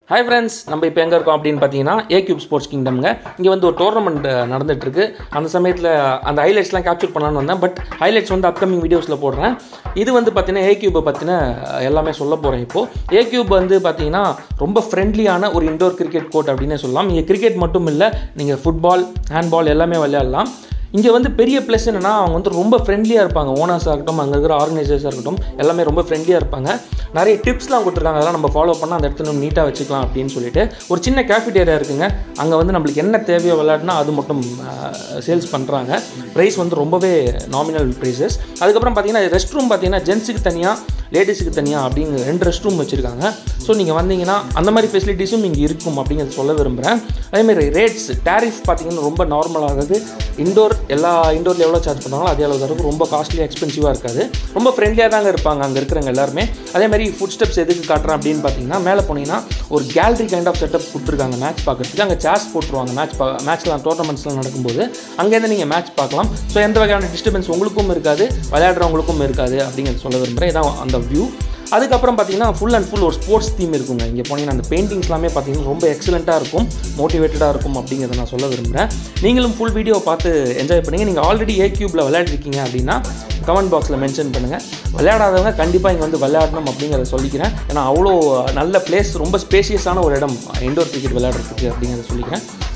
hi friends நம்ம இப்போ எங்கே இருக்கோம் அப்படின்னு பார்த்தீங்கன்னா ஏ கியூப் ஸ்போர்ட்ஸ் கிங்டம்ங்க இங்கே வந்து ஒரு டோர்னமெண்ட் நடந்துட்டுருக்கு அந்த சமயத்தில் அந்த ஹைலைட்ஸ்லாம் கேப்சர் பண்ணலான்னு வந்தேன் பட் ஹைலைட்ஸ் வந்து அப்கமிங் வீடியோஸில் போடுறேன் இது வந்து பார்த்தீங்கன்னா ஏ கியூபை பற்றின எல்லாமே சொல்ல போகிறேன் இப்போது ஏ கியூப் வந்து பார்த்தீங்கன்னா ரொம்ப ஃப்ரெண்ட்லியான ஒரு இண்டோர் கிரிக்கெட் கோர்ட் அப்படின்னே சொல்லலாம் இங்கே கிரிக்கெட் மட்டும் இல்லை நீங்கள் ஃபுட்பால் ஹேண்ட்பால் எல்லாமே விளையாடலாம் இங்கே வந்து பெரிய ப்ளஸ் என்னென்னா அவங்க வந்து ரொம்ப ஃப்ரெண்ட்லியாக இருப்பாங்க ஓனர்ஸாக இருக்கட்டும் அங்கே இருக்கிற ஆர்கனைசர்ஸாக இருக்கட்டும் எல்லாமே ரொம்ப ஃப்ரெண்ட்லியாக இருப்பாங்க நிறைய டிப்ஸ்லாம் கொடுத்துருக்காங்க அதெல்லாம் நம்ம ஃபாலோ பண்ணால் அந்த இடத்துல நம்ம நீட்டாக வச்சுக்கலாம் அப்படின்னு சொல்லிட்டு ஒரு சின்ன கேஃபிடேரியா இருக்குங்க அங்கே வந்து நம்மளுக்கு என்ன தேவையோ விளையாடுனா அது மட்டும் சேல்ஸ் பண்ணுறாங்க ப்ரைஸ் வந்து ரொம்பவே நாமினல் ப்ரைஸஸ் அதுக்கப்புறம் பார்த்தீங்கன்னா ரெஸ்ட் ரூம் பார்த்தீங்கன்னா ஜென்ஸுக்கு தனியாக லேடிஸுக்கு தனியாக அப்படிங்கிற ரெண்டு ரெஸ்ட் ரூம் வச்சுருக்காங்க ஸோ நீங்கள் வந்தீங்கன்னா அந்த மாதிரி ஃபெசிலிட்டிஸும் இங்கே இருக்கும் அப்படிங்கிறத சொல்ல விரும்புகிறேன் அதேமாதிரி ரேட்ஸ் டேரிஃப் பார்த்தீங்கன்னா ரொம்ப நார்மலாகுது இண்டோர் எல்லா இண்டோரில் எவ்வளோ சார்ஜ் பண்ணுறாங்களோ அதே அளவு தான் இருக்கும் ரொம்ப காஸ்ட்லி எக்ஸ்பென்சிவாக இருக்காது ரொம்ப ஃப்ரெண்ட்லியாக தாங்க இருப்பாங்க அங்கே இருக்கிறவங்க எல்லாருமே அதேமாதிரி ஃபுட் ஸ்டெப்ஸ் எதுக்கு காட்டுறேன் அப்படின்னு பார்த்தீங்கன்னா மேலே போனீங்கன்னா ஒரு கேலரி கைண்ட் ஆஃப் செட்டப் கொடுத்துருக்காங்க மேட்ச் பார்க்குறதுக்கு அங்கே சேர்ஸ் போட்டுருவாங்க மேட்ச் பா மேட்ச்லாம் டோர்னமெண்ட்ஸ்லாம் நடக்கும்போது அங்கேருந்து நீங்கள் மேட்ச் பார்க்கலாம் ஸோ எந்த வகையான டிஸ்டர்பன்ஸ் உங்களுக்கும் இருக்காது விளையாடுறவங்களுக்கும் இருக்காது அப்படிங்கிறத சொல்ல விரும்புகிறேன் இதான் அந்த வியூ அதுக்கப்புறம் பார்த்தீங்கன்னா ஃபுல் அண்ட் ஃபுல் ஒரு ஸ்போர்ட்ஸ் தீம் இருக்குங்க இங்கே போனீங்கன்னா அந்த பெயிண்டிங்ஸ் எல்லாமே பார்த்தீங்கன்னா ரொம்ப எக்ஸலண்ட்டாக இருக்கும் மோட்டிவேட்டடாக இருக்கும் அப்படிங்கிறத நான் சொல்ல விரும்புகிறேன் நீங்களும் ஃபுல் வீடியோ பார்த்து என்ஜாய் பண்ணுங்க நீங்கள் ஆல்ரெடி ஏ கியூப்பில் விளையாடிருக்கீங்க அப்படின்னா கமெண்ட் பாக்ஸில் மென்ஷன் பண்ணுங்கள் விளையாடாதவங்க கண்டிப்பாக இங்கே வந்து விளையாடணும் அப்படிங்கிறத சொல்லிக்கிறேன் ஏன்னா அவ்வளோ நல்ல பிளேஸ் ரொம்ப ஸ்பேஷியஸான ஒரு இடம் இண்டோர் கிரிக்கெட் விளையாடுறதுக்கு அப்படிங்கிறத சொல்லிக்கிறேன்